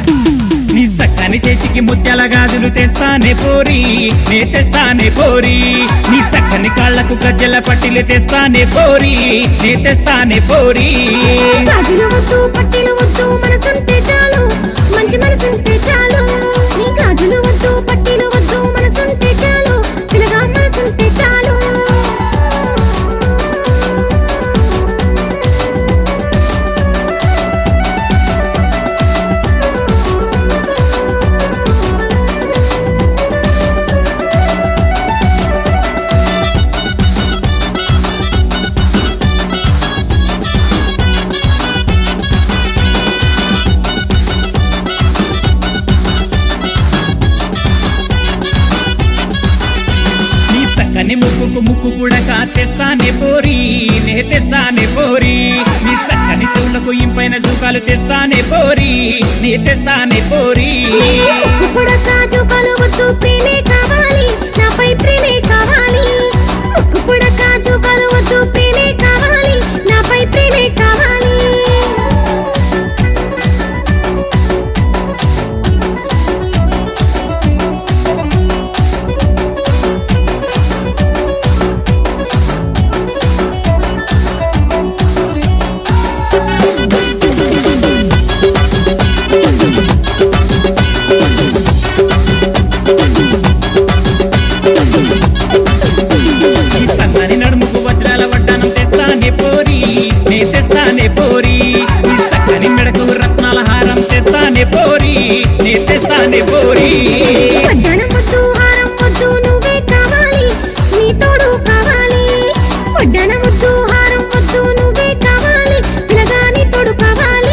నీ సక్కని చేతికి ముత్యాల గాజులు తెస్తానే పోరి నే తెస్తానే పోరి నీ సక్కని కాళ్ళకు గజ్జల పట్టిలు తెస్తానే పోరి నే తెస్తానే పోరి గాజులు వద్దు పట్టీలు వద్దు మనసుంటే చాలు మంచి మనసుంటే చాలు నీ గాజులు వద్దు పట్టీలు వద్దు మనసుంటే చాలు పిల్లగా మనసుంటే చాలు నీ సక్కని ముక్కుకు ముక్కు కూడా తెస్తానే పోరి నే తెస్తానే పోరి నీ సక్కని చెవులకు ఇంపైన జూకాలు తెస్తానే పోరి నే తెస్తానే పోరి ఇప్పుడు కాజు పాలు వద్దు ప్రేమే కావాలి నాపై ప్రేమే కావాలి ముక్కుపుడ కాజు పాలు వద్దు ప్రేమే కావాలి నాపై ప్రేమే కావాలి ఈ సన్నని నడుముకు వజ్రాల వడ్డానం తెస్తానే పోరి నే తెస్తానే పోరి ఈ సక్కని మెడకు రత్నాల హారం తెస్తానే పోరి నే తెస్తానే పోరి వడ్డానం వద్దు హారం వద్దు నువ్వే కావాలి నీ తోడు కావాలి వడ్డానం వద్దు హారం వద్దు నువ్వే కావాలి పిల్లగా నీ తోడు కావాలి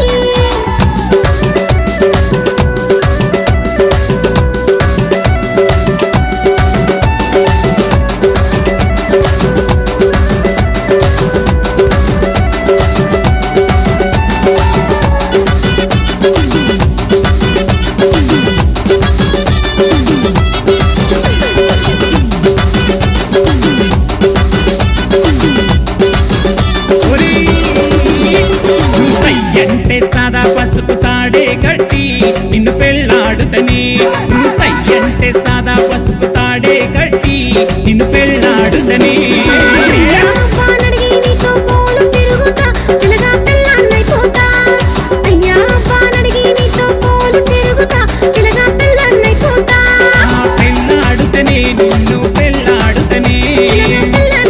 ఓరి! నువ్వు సై అంటే సాదా పసుపు తాడే కట్టి నిన్ను పెళ్ళాడుతని నువ్వు సై అంటే సాదా పసుపు తాడే కట్టి నిన్ను పెళ్ళాడుతని అయ్యా అబ్బానడిగి నీతో పోలు తిరుగుతా పిల్లగా పిల్లన్నైపోతా అయ్యా అబ్బానడిగి నీతో పోలు తిరుగుతా పిల్లగా పిల్లన్నైపోతా ఆ పెళ్ళాడుతనే నిన్ను పెళ్ళాడుతనే పిల్లగా